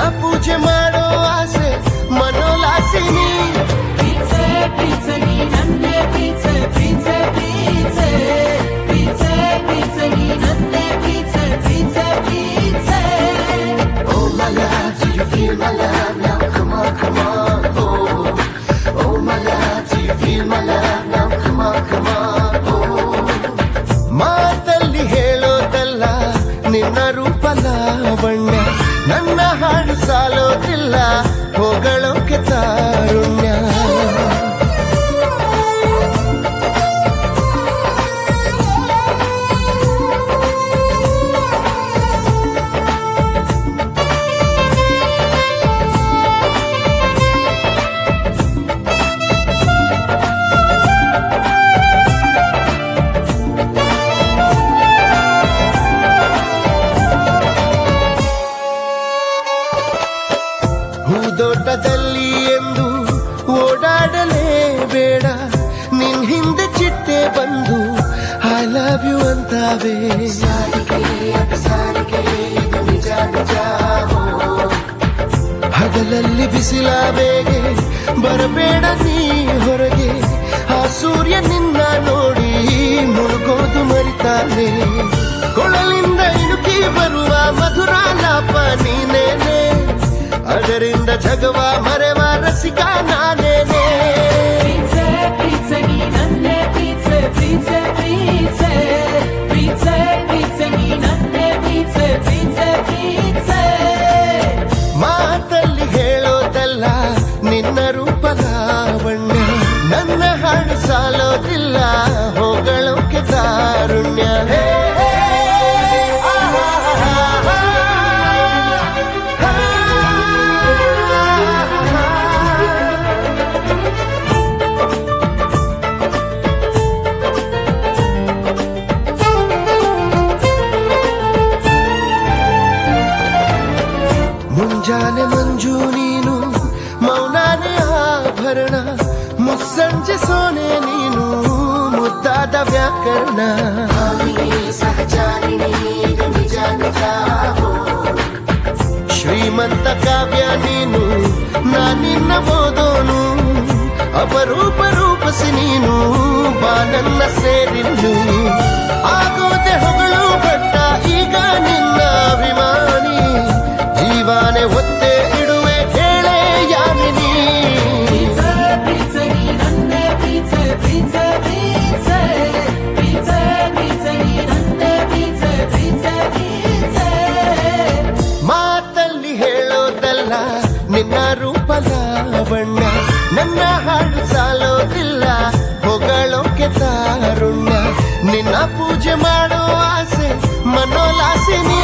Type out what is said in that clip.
ಪೂಜೆ ಮಾಡೋ ಆಸೆ ಮನೋಲಾಸಿನಿ ಪ್ರೀತ್ಸೆ ಪ್ರೀತ್ಸೆ ನೀ ನನ್ನೇ ಪ್ರೀತ್ಸೆ ಪ್ರೀತ್ಸೆ ಪ್ರೀತ್ಸೆ ಪ್ರೀತ್ಸೆ ಪ್ರೀತ್ಸೆ ನೀ ನನ್ನೇ ಪ್ರೀತ್ಸೆ ಪ್ರೀತ್ಸೆ ಪ್ರೀತ್ಸೆ Oh my love, do you feel my love now? Come on, come on, oh. Oh my love, do you feel my love now? Come on, come on, oh. ಮಾತಲ್ಲಿ ಹೇಳೋದಲ್ಲ ನಿನ್ನ ರೂಪ ಲಾವಣ್ಯ ನನ್ನ ಹಾಡು ಸಾಲೋದಿಲ್ಲ ಹೊಗಳೋಕೆ ತಾರುಣ್ಯ ಹೂದೋಟದಲ್ಲಿ ಎಂದು ಓಡಾಡಲೇಬೇಡ ನಿನ್ ಹಿಂದೆ ಚಿಟ್ಟೆ ಬಂದು ಐ ಲವ್ ಯು ಅಂತಾವೆ ಹಗಲಲ್ಲಿ ಬಿಸಿಲ ಬೇಗೆ ಬರಬೇಡ ನೀ ಹೊರಗೆ ಆ ಸೂರ್ಯ ನಿನ್ನ ನೋಡಿ ಮುಳುಗೋದು ಮರಿತಾನೆ ಕೊಳಲಿಂದ ಇಣುಕಿ ಬರುವ ಮಧುರ ಲಾಪ ನೀನೇನೆ ಅದರಿಂದ ಜಗವ ಮರೆವ ರಸಿಕ ನಾನೇನೆ ಪ್ರೀತ್ಸೆ ಪ್ರೀತ್ಸೆ ನೀ ನನ್ನೇ ಪ್ರೀತ್ಸೆ ಪ್ರೀತ್ಸೆ ಪ್ರೀತ್ಸೆ ಪ್ರೀತ್ಸೆ ಪ್ರೀತ್ಸೆ ನೀ ನನ್ನೇ ಪ್ರೀತ್ಸೆ ಪ್ರೀತ್ಸೆ ಪ್ರೀತ್ಸೆ ಮಾತಲ್ಲಿ ಹೇಳೋದಲ್ಲ ನಿನ್ನ ರೂಪ ಲಾವಣ್ಯ ನನ್ನ ಹಾಡು ಸಾಲೋದಿಲ್ಲ ಹೊಗಳೋಕೆ ತಾರುಣ್ಯ ಹೇ, ಮುಂಜಾನೆ ಮಂಜು ನೀನು ಮೌನಾನೆ ಆಭರಣ ಮುಸ್ಸಂಜೆ ಸೋನೆ ನೀನು ಮುದ್ದಾದ ವ್ಯಾಕರಣ ಶ್ರೀಮಂತ ಕಾವ್ಯ ನೀನು ನಾನಿನ್ನ ಓದೋನು ಅಪರೂಪ ರೂಪಸಿ ನೀನು ಬಾನನ್ನ ಸೇರಿನ್ನು ಆಗೋದೆ ಹೊಗಳು ಬಟ್ಟ ಈಗ ನಿನ್ನ ಅಭಿಮಾನಿ ಜೀವಾನೆ ಒತ್ತೆ ಇಡುವೆ ಹೇಳೆ ಯಾಮಿನಿ ಪ್ರೀತ್ಸೆ ಪ್ರೀತ್ಸೆ ನೀ ನನ್ನೇ ಪ್ರೀತ್ಸೆ ಪ್ರೀತ್ಸೆ ಪ್ರೀತ್ಸೆ ಪ್ರೀತ್ಸೆ ಪ್ರೀತ್ಸೆ ನೀ ನನ್ನೇ ಪ್ರೀತ್ಸೆ ಪ್ರೀತ್ಸೆ ಪ್ರೀತ್ಸೆ ಮಾತಲ್ಲಿ ಹೇಳೋದಲ್ಲ ನಿನ್ನ ರೂಪ ಲಾವಣ್ಯ ನನ್ನ ಹಾಡು ಸಾಲೋದಿಲ್ಲ ಹೊಗಳೋಕೆ ತಾರುಣ್ಯ ನಿನ್ನ ಪೂಜೆ ಮಾಡೋ ಆಸೆ ಮನೋಲಾಸಿನಿ